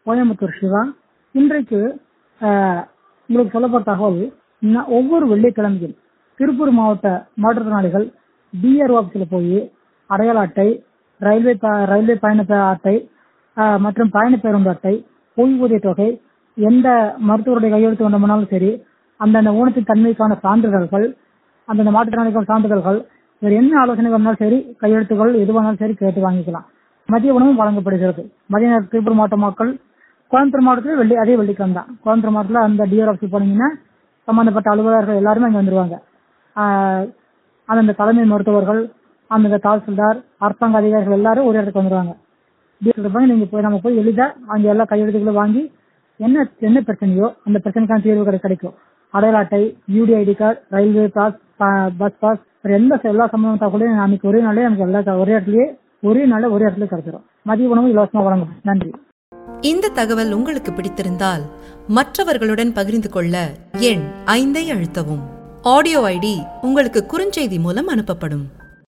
கோயம்புத்தூர் சிவா இன்றைக்கு ஆஹ், உங்களுக்கு சொல்லப்பட்ட தகவல் ந- ஒவ்வொரு வெள்ளிக்கிழமையும் திருப்பூர் மாவட்ட மாற்றுத்திறனாளிகள் டிஆர் ஆபீஸ்ல போய் அடையாள அட்டை ரயில்வே ப- ரயில்வே பயண ப- அட்டை ஆஹ், மற்றும் பயண பேருந்து அட்டை ஓய்வூதிய தொகை எந்த மருத்துவருடைய கையெழுத்து வேண்டுமானாலும் சரி அந்தந்த ஊனத்தின் தன்மைக்கான சான்றிதழ்கள் அந்தந்த மாற்றுத்திறனாளிகள் சான்றிதழ்கள் வேறு என்ன ஆலோசனை வேணாலும் சரி கையெழுத்துகள் எது வேணாலும் சரி கேட்டு வாங்கிக்கலாம் மதிய உணவும் வழங்கப்படுகிறது மதிய நேரம் திருப்பூர் மாவட்ட மக்கள் கோயம்புத்தூர் மாவட்டத்தில் வெள்ளி அதே வெள்ளிக்கிழமை தான் கோயம்புத்தூர் மாவட்டத்தில் அந்த டிஆர் ஆஃபீஸ் போனீங்கன்னா சம்பந்தப்பட்ட அலுவலர்கள் எல்லாருமே அங்கே வந்துருவாங்க ஆஹ் அந்தந்த தலைமை மருத்துவர்கள் அந்தந்த தாசில்தார் அரசாங்க அதிகாரிகள் எல்லாரும் ஒரு இடத்துக்கு வந்துருவாங்க டிஆர் இருப்பாங்க நீங்க போய் நம்ம போய் எளிதா அங்க எல்லா கையெழுத்துக்களும் வாங்கி என்ன என்ன பிரச்சனையோ அந்த பிரச்சனைக்கான தீர்வு கிடை- கிடைக்கும் அடையாள அட்டை U D I D card railway pass bus pass எந்த எல்லா சம்பந்தம் தகவலையும் அன்னைக்கு ஒரே நாளே நமக்கு எல்லா த- ஒரே இடத்துலயே ஒரே நாள்ல ஒரே இடத்துல கிடைச்சிடும் மதிய உணவு இலவசமா வழங்கும் நன்றி இந்த தகவல் உங்களுக்கு பிடித்திருந்தால் மற்றவர்களுடன் பகிர்ந்து கொள்ள எண் ஐந்தை அழுத்தவும் ஆடியோ ஐடி உங்களுக்கு குறுஞ்செய்தி மூலம் அனுப்பப்படும்